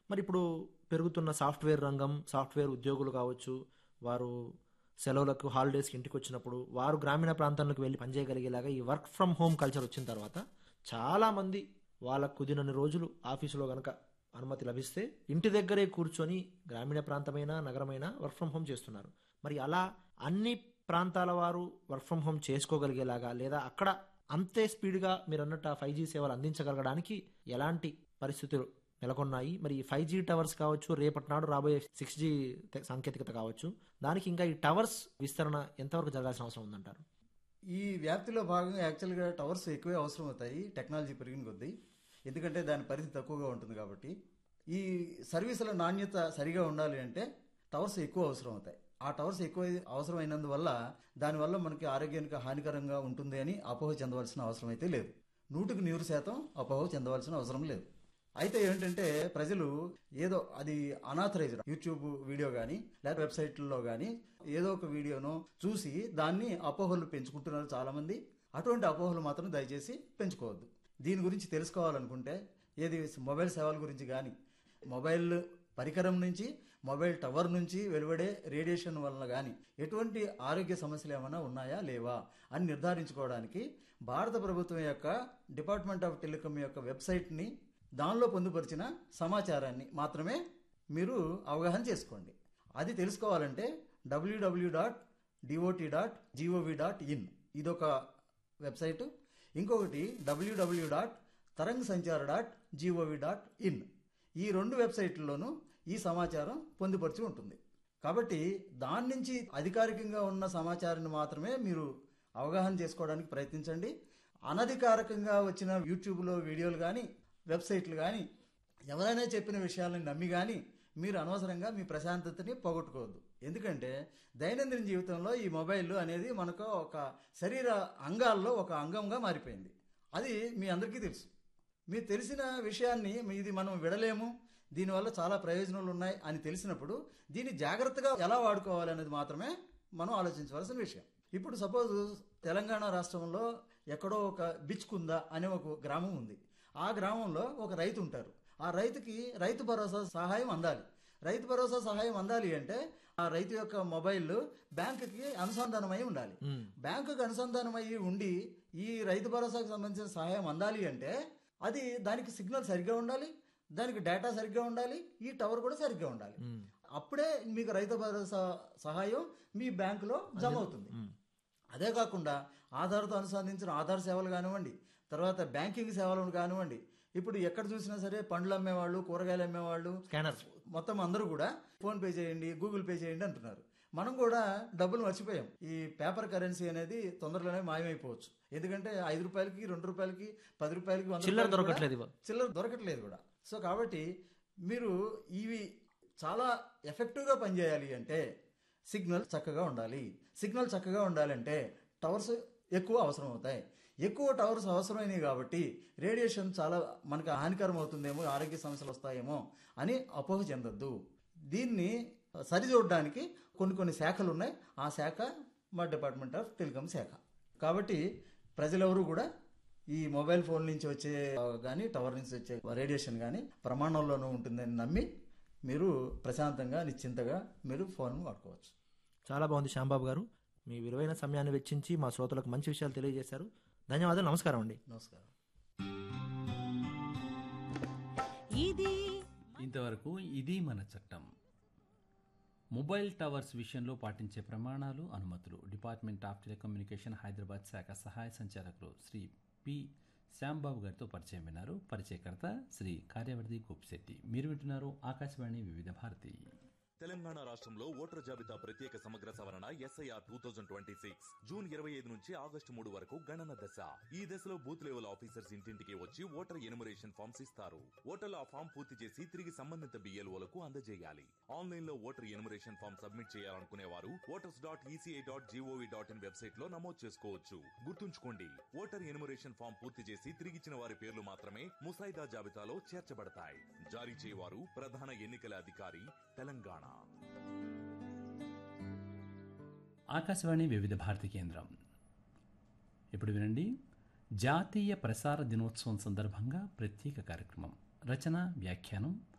మరి ఇప్పుడు పెరుగుతున్న సాఫ్ట్వేర్ రంగం సాఫ్ట్వేర్ ఉద్యోగులు కావచ్చు వారు సెలవులకు హాలిడేస్కి ఇంటికి వచ్చినప్పుడు వారు గ్రామీణ ప్రాంతాలకు వెళ్ళి పనిచేయగలిగేలాగా ఈ వర్క్ ఫ్రమ్ హోమ్ కల్చర్ వచ్చిన తర్వాత చాలామంది వాళ్ళకు కుదిరినన్ని రోజులు ఆఫీసులో గనక అనుమతి లభిస్తే ఇంటి దగ్గరే కూర్చొని గ్రామీణ ప్రాంతమైనా నగరమైనా వర్క్ ఫ్రమ్ హోమ్ చేస్తున్నారు మరి అలా అన్ని ప్రాంతాల వారు వర్క్ ఫ్రమ్ హోమ్ చేసుకోగలిగేలాగా లేదా అక్కడ అంతే స్పీడ్గా మీరు అన్నట్టు ఆ ఫైవ్ జీ సేవలు అందించగలగడానికి ఎలాంటి పరిస్థితులు నెలకొన్నాయి మరి ఈ ఫైవ్ జీ టవర్స్ కావచ్చు రేపటి నాడు రాబోయే సిక్స్ జీ సాంకేతికత కావచ్చు దానికి ఇంకా ఈ టవర్స్ విస్తరణ ఎంతవరకు జరగాల్సిన అవసరం ఉందంటారు ఈ వ్యాప్తిలో భాగంగా యాక్చువల్గా టవర్స్ ఎక్కువే అవసరం అవుతాయి టెక్నాలజీ పెరిగిన కొద్దీ ఎందుకంటే దాని పరిధి తక్కువగా ఉంటుంది కాబట్టి ఈ సర్వీసుల నాణ్యత సరిగా ఉండాలి అంటే టవర్స్ ఎక్కువ అవసరం అవుతాయి ఆ టవర్స్ ఎక్కువ అవసరమైనందువల్ల దానివల్ల మనకి ఆరోగ్యానికి హానికరంగా ఉంటుంది అని అపోహ చెందవలసిన అవసరం అయితే లేదు నూటికి నూరు శాతం అపోహ చెందవలసిన అవసరం లేదు అయితే ఏంటంటే ప్రజలు ఏదో అది అనాథరైజ్డ్ యూట్యూబ్ వీడియో కానీ లేదా వెబ్సైట్లలో కానీ ఏదో ఒక వీడియోను చూసి దాన్ని అపోహలు పెంచుకుంటున్నారు చాలా మంది అటువంటి అపోహలు మాత్రం దయచేసి పెంచుకోవద్దు దీని గురించి తెలుసుకోవాలనుకుంటే ఏది మొబైల్ సేవల గురించి కానీ మొబైల్ పరికరం నుంచి మొబైల్ టవర్ నుంచి వెలువడే రేడియేషన్ వలన కానీ ఎటువంటి ఆరోగ్య సమస్యలు ఏమైనా ఉన్నాయా లేవా అని నిర్ధారించుకోవడానికి భారత ప్రభుత్వం యొక్క డిపార్ట్మెంట్ ఆఫ్ టెలికాం యొక్క వెబ్సైట్ని దానిలో పొందుపరిచిన సమాచారాన్ని మాత్రమే మీరు అవగాహన చేసుకోండి అది తెలుసుకోవాలంటే W W dot DOT dot GOV dot in ఇదొక వెబ్సైటు ఇంకొకటి W W dot Tarang Sanchar dot GOV dot in ఈ రెండు వెబ్సైట్లలోనూ ఈ సమాచారం పొందుపరిచి ఉంటుంది కాబట్టి దాని నుంచి అధికారికంగా ఉన్న సమాచారాన్ని మాత్రమే మీరు అవగాహన చేసుకోవడానికి ప్రయత్నించండి అనధికారికంగా వచ్చిన యూట్యూబ్లో వీడియోలు కానీ వెబ్సైట్లు కానీ ఎవరైనా చెప్పిన విషయాలను నమ్మి కానీ మీరు అనవసరంగా మీ ప్రశాంతతని పోగొట్టుకోవద్దు ఎందుకంటే దైనందిన జీవితంలో ఈ మొబైల్ అనేది మనకు ఒక శరీర అంగాల్లో ఒక అంగంగా మారిపోయింది అది మీ అందరికీ తెలుసు మీకు తెలిసిన విషయాన్ని ఇది మనం విడలేము దీనివల్ల చాలా ప్రయోజనాలు ఉన్నాయి అని తెలిసినప్పుడు దీన్ని జాగ్రత్తగా ఎలా వాడుకోవాలి అనేది మాత్రమే మనం ఆలోచించవలసిన విషయం ఇప్పుడు సపోజ్ తెలంగాణ రాష్ట్రంలో ఎక్కడో ఒక బిచ్కుంద అనే ఒక గ్రామం ఉంది ఆ గ్రామంలో ఒక రైతు ఉంటారు ఆ రైతుకి రైతు భరోసా సహాయం అందాలి రైతు భరోసా సహాయం అందాలి అంటే ఆ రైతు యొక్క మొబైల్ బ్యాంకుకి అనుసంధానమై ఉండాలి బ్యాంకుకి అనుసంధానమై ఉండి ఈ రైతు భరోసాకు సంబంధించిన సహాయం అందాలి అంటే అది దానికి సిగ్నల్ సరిగ్గా ఉండాలి దానికి డేటా సరిగ్గా ఉండాలి ఈ టవర్ కూడా సరిగ్గా ఉండాలి అప్పుడే మీకు రైతు భరోసా సహాయం మీ బ్యాంకులో జమ అవుతుంది అదే కాకుండా ఆధార్తో అనుసంధించిన ఆధార్ సేవలు కానివ్వండి తర్వాత బ్యాంకింగ్ సేవలు కానివ్వండి ఇప్పుడు ఎక్కడ చూసినా సరే పండ్లు అమ్మేవాళ్ళు కూరగాయలు అమ్మేవాళ్ళు స్కానర్ మొత్తం అందరూ కూడా ఫోన్ పే చేయండి గూగుల్ పే చేయండి అంటున్నారు మనం కూడా డబ్బులు మర్చిపోయాం ఈ పేపర్ కరెన్సీ అనేది తొందరలోనే మాయమైపోవచ్చు ఎందుకంటే ఐదు రూపాయలకి రెండు రూపాయలకి పది రూపాయలకి వంద చిల్లర రూపాయలకి కూడా దొరకట్లేదు ఇవ్వ. చిల్లర దొరకట్లేదు కూడా సో కాబట్టి మీరు ఇవి చాలా ఎఫెక్టివ్గా పనిచేయాలి అంటే సిగ్నల్ చక్కగా ఉండాలి సిగ్నల్ చక్కగా ఉండాలంటే టవర్స్ ఎక్కువ అవసరం అవుతాయి ఎక్కువ టవర్స్ అవసరమైనవి కాబట్టి రేడియేషన్ చాలా మనకు హానికరం అవుతుందేమో ఆరోగ్య సమస్యలు వస్తాయేమో అని అపోహ చెందొద్దు దీన్ని సరిచూడడానికి కొన్ని కొన్ని శాఖలు ఉన్నాయి ఆ శాఖ మా డిపార్ట్మెంట్ ఆఫ్ టెలికాం శాఖ కాబట్టి ప్రజలెవరూ కూడా ఈ మొబైల్ ఫోన్ నుంచి వచ్చే కానీ టవర్ నుంచి వచ్చే రేడియేషన్ కానీ ప్రమాణంలోనూ ఉంటుందని నమ్మి మీరు ప్రశాంతంగా నిశ్చింతగా మీరు ఫోన్ వాడుకోవచ్చు చాలా బాగుంది శ్యాంబాబు గారు మీ విలువైన సమయాన్ని వెచ్చించి మా శ్రోతలకు మంచి విషయాలు తెలియజేశారు ధన్యవాదాలు నమస్కారం అండి నమస్కారం ఇది ఇంతవరకు ఇది మన చట్టం మొబైల్ టవర్స్ విషయంలో పాటించే ప్రమాణాలు అనుమతులు డిపార్ట్మెంట్ ఆఫ్ టెలికమ్యూనికేషన్ హైదరాబాద్ శాఖ సహాయ సంచాలకులు శ్రీ పి శ్యాంబాబు గారితో పరిచయం విన్నారు పరిచయకర్త శ్రీ కార్యవర్ధి గోపిశెట్టి మీరు వింటున్నారు ఆకాశవాణి వివిధ భారతి తెలంగాణ రాష్ట్రంలో ఓటర్ జాబితా ప్రత్యేక సమగ్ర సవరణ SIR two thousand twenty six June ఇరవై ఐదు నుంచి ఆగస్టు మూడు వరకు గణన దశ ఈ దశలో బూత్ లెవెల్ ఆఫీసర్స్ ఇంటింటికి వచ్చి ఓటర్ ఎనుమరేషన్ ఫామ్స్ ఇస్తారు ఓటర్లు ఆ ఫామ్ పూర్తి చేసి తిరిగి సంబంధిత బిఎల్ఓలకు అందజేయాలి ఆన్లైన్ లో ఓటర్ ఎనుమరేషన్ ఫామ్ సబ్మిట్ చేయాలనుకునే వారు voters dot ECI dot GOV dot in website లో నమోదు చేసుకోవచ్చు గుర్తుంచుకోండి ఓటర్ ఎనుమరేషన్ ఫామ్ పూర్తి చేసి తిరిగిచ్చిన వారి పేర్లు మాత్రమే ముసాయిదా జాబితాలో చేర్చబడతాయి జారీ చేయవారు ప్రధాన ఎన్నికల అధికారి తెలంగాణ ఆకాశవాణి వివిధ భారతి కేంద్రం ఇప్పుడు వినండి జాతీయ ప్రసార దినోత్సవం సందర్భంగా ప్రత్యేక కార్యక్రమం రచన వ్యాఖ్యానం